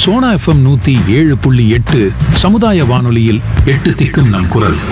Sona FM நூத்தி ஏழு புள்ளி எட்டு சமுதாய வானொலியில் எட்டு திக்கும் நம் குரல்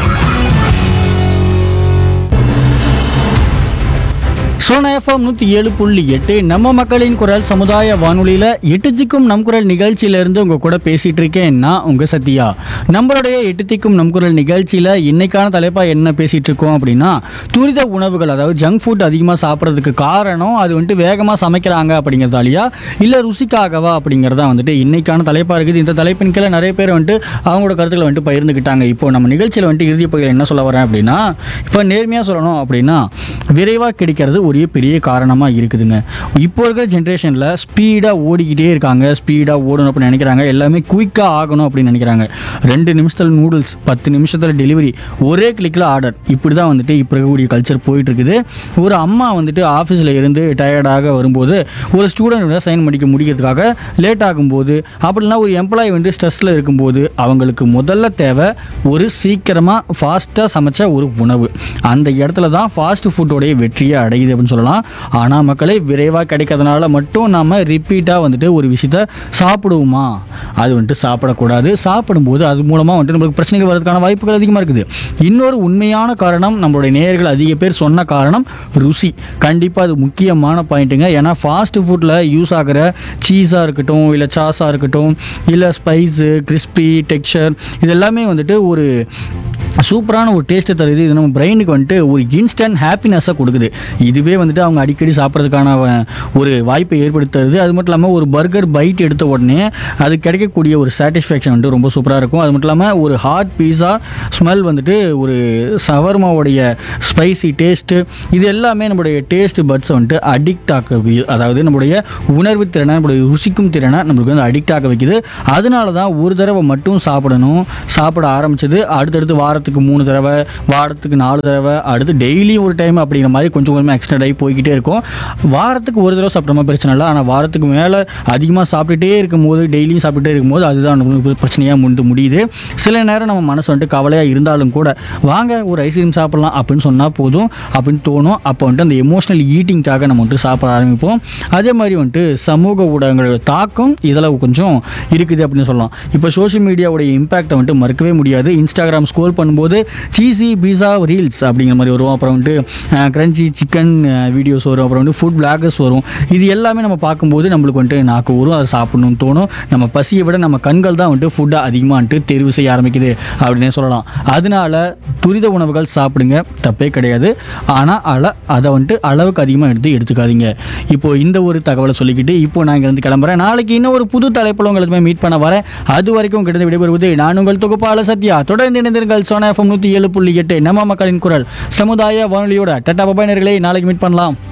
சோனா எஃப்எம் நூற்றி ஏழு புள்ளி எட்டு நம்ம மக்களின் குரல் சமுதாய வானொலியில் எட்டு திக்கும் நம் குரல் நிகழ்ச்சியிலேருந்து உங்கள் கூட பேசிகிட்டு இருக்கேன் நான் உங்கள் சத்யா நம்மளுடைய எட்டு திக்கும் நம் குரல் நிகழ்ச்சியில் இன்னைக்கான தலைப்பாக என்ன பேசிகிட்டு இருக்கோம் அப்படின்னா துரித உணவுகள் அதாவது ஜங்க் ஃபுட் அதிகமாக சாப்பிட்றதுக்கு காரணம் அது வந்துட்டு வேகமாக சமைக்கிறாங்க அப்படிங்கிறதாலையா இல்லை ருசிக்காகவா அப்படிங்கிறதா வந்துட்டு இன்னைக்கான தலைப்பாக இருக்குது இந்த தலைப்பின் கீழே நிறைய பேர் வந்துட்டு அவங்களோட கருத்துக்களை வந்துட்டு பகிர்ந்துக்கிட்டாங்க இப்போ நம்ம நிகழ்ச்சியில் வந்துட்டு இறுதி பகுதியில் என்ன சொல்ல வரேன் அப்படின்னா இப்போ நேர்மையாக சொல்லணும் அப்படின்னா விரைவாக கிடைக்கிறது ஒரு பெரிய காரணமாக இருக்குதுங்க இப்போ இருக்கிற ஜென்ரேஷனில் ஸ்பீடாக ஓடிக்கிட்டே இருக்காங்க ஸ்பீடாக ஓடணும் அப்படின்னு நினைக்கிறாங்க எல்லாமே குயிக்காக ஆகணும் அப்படின்னு நினைக்கிறாங்க ரெண்டு நிமிஷத்தில் நூடுல்ஸ் பத்து நிமிஷத்தில் டெலிவரி ஒரே கிளிக்கில் ஆர்டர் இப்படி தான் வந்துட்டு இப்போ இருக்கக்கூடிய கல்ச்சர் போயிட்டு இருக்குது ஒரு அம்மா வந்துட்டு ஆஃபீஸில் இருந்து டயர்டாக வரும்போது ஒரு ஸ்டூடெண்ட் சைன் பண்ணிக்க முடிக்கிறதுக்காக லேட் ஆகும்போது அப்படின்னா ஒரு எம்ப்ளாயி வந்து ஸ்ட்ரெஸ்ஸில் இருக்கும்போது அவங்களுக்கு முதல்ல தேவை ஒரு சீக்கிரமாக ஃபாஸ்ட்டாக சமைச்ச ஒரு உணவு அந்த இடத்துல தான் ஃபாஸ்ட் ஃபுட்டோடைய வெற்றியை அடையுது அப்படின்னு சொல்லலாம் ஆனால் மக்களை விரைவாக கிடைக்கிறதுனால மட்டும் நாம் ரிப்பீட்டாக வந்துட்டு ஒரு விஷயத்த சாப்பிடுவோமா அது வந்துட்டு சாப்பிடக்கூடாது சாப்பிடும்போது அது மூலமாக வந்துட்டு நம்மளுக்கு பிரச்சனைகள் வரதுக்கான வாய்ப்புகள் அதிகமாக இருக்குது இன்னொரு உண்மையான காரணம் நம்மளுடைய நேயர்கள் அதிக பேர் சொன்ன காரணம் ருசி கண்டிப்பாக அது முக்கியமான பாயிண்ட்டுங்க ஏன்னா ஃபாஸ்ட் ஃபுட்டில் யூஸ் ஆகிற சீஸாக இருக்கட்டும் இல்லை சாஸாக இருக்கட்டும் இல்லை ஸ்பைஸு கிறிஸ்பி டெக்ஸ்சர் இது எல்லாமே வந்துட்டு ஒரு சூப்பரான ஒரு டேஸ்ட்டை தருது இது நம்ம பிரெயினுக்கு வந்துட்டு ஒரு இன்ஸ்டன்ட் ஹாப்பினஸ்ஸை கொடுக்குது இதுவே வந்துட்டு அவங்க அடிக்கடி சாப்பிட்றதுக்கான அஹ், ஒரு வாய்ப்பை ஏற்படுத்துறது அது மட்டும் இல்லாமல் ஒரு பர்கர் பைட் எடுத்த உடனே அது கிடைக்கக்கூடிய ஒரு சாட்டிஸ்ஃபேக்ஷன் வந்துட்டு ரொம்ப சூப்பராக இருக்கும் அது மட்டும் இல்லாமல் ஒரு ஹாட் பீஸா ஸ்மெல் வந்துட்டு ஒரு சவர்மாவுடைய ஸ்பைசி டேஸ்ட்டு இது எல்லாமே நம்மளுடைய டேஸ்ட் பட்ஸை வந்துட்டு அடிக்ட் ஆக்க வைக்குது அதாவது நம்மளுடைய உணர்வு திறனை நம்மளுடைய ருசிக்கும் திறனை நம்மளுக்கு வந்து அடிக்ட் ஆக வைக்குது அதனால தான் ஒரு தடவை மட்டும் சாப்பிடணும் சாப்பிட ஆரம்பிச்சது அடுத்தடுத்து வாரத்துக்கு மூணு தடவை வாரத்துக்கு நாலு தடவை அடுத்து டெய்லி ஒரு டைம் அப்படிங்கிற மாதிரி கொஞ்சம் கொஞ்சமாக எக்ஸ்டெண்ட் ஆகி போய்கிட்டே இருக்கும் வாரத்துக்கு ஒரு தடவை சாப்பிட்ற மாதிரி பிரச்சனை இல்லை ஆனால் வாரத்துக்கு மேலே அதிகமாக சாப்பிட்டுட்டே இருக்கும்போது டெய்லியும் சாப்பிட்டுட்டே இருக்கும்போது அதுதான் நமக்கு பிரச்சனையாக முண்டு முடியுது சில நேரம் நம்ம மனசு வந்துட்டு கவலையாக இருந்தாலும் கூட வாங்க ஒரு ஐஸ்கிரீம் சாப்பிட்லாம் அப்படின்னு சொன்னால் போதும் அப்படின்னு தோணும் அப்போ வந்துட்டு அந்த எமோஷனல் ஈட்டிங்காக நம்ம வந்துட்டு சாப்பிட ஆரம்பிப்போம் அதே மாதிரி வந்துட்டு சமூக ஊடகங்களோட தாக்கம் இதில் கொஞ்சம் இருக்குது அப்படின்னு சொல்லலாம் இப்போ சோஷியல் மீடியாவுடைய இம்பாக்டை வந்துட்டு மறுக்கவே முடியாது இன்ஸ்டாகிராம் ஸ்க்ரோல் பண்ணும்போது சீசி பீஸா ரீல்ஸ் அப்படிங்கிற மாதிரி வரும் அப்புறம் வந்துட்டு கிரன்ச்சி சிக்கன் வீடியோஸ் வரும் அப்புறம் வந்து ஃபுட் பிளாகர்ஸ் வரும் இது எல்லாமே நம்ம பார்க்கும்போது நம்மளுக்கு வந்துட்டு நாக்கு வரும் அதை சாப்பிடணும்னு தோணும் நம்ம பசியை விட நம்ம கண்கள் தான் வந்துட்டு ஃபுட்டை அதிகமாக வந்துட்டு தேர்வு செய்ய ஆரம்பிக்குது அப்படின்னே சொல்லலாம் அதனால துரித உணவுகள் சாப்பிடுங்க தப்பே கிடையாது ஆனால் அள அதை வந்துட்டு அளவுக்கு அதிகமாக எடுத்து எடுத்துக்காதீங்க இப்போ இந்த ஒரு தகவலை சொல்லிக்கிட்டு இப்போ நான் இங்கேருந்து கிளம்புறேன் நாளைக்கு இன்னும் ஒரு புது தலைப்பில் உங்களுக்கு மீட் பண்ண வரேன் அது வரைக்கும் கிட்ட விடைபெறுவது நான் உங்கள் தொகுப்பாளர் சத்யா தொடர்ந்து இணைந்திருங்கள் சோனா எஃப்எம் நூற்றி ஏழு புள்ளி எட்டு நம்ம மக்களின் குரல் சமுதாய வானொலியோட டட்டா பபாய் நேயர்களே நாளைக்கு மீட் பண்ணலாம்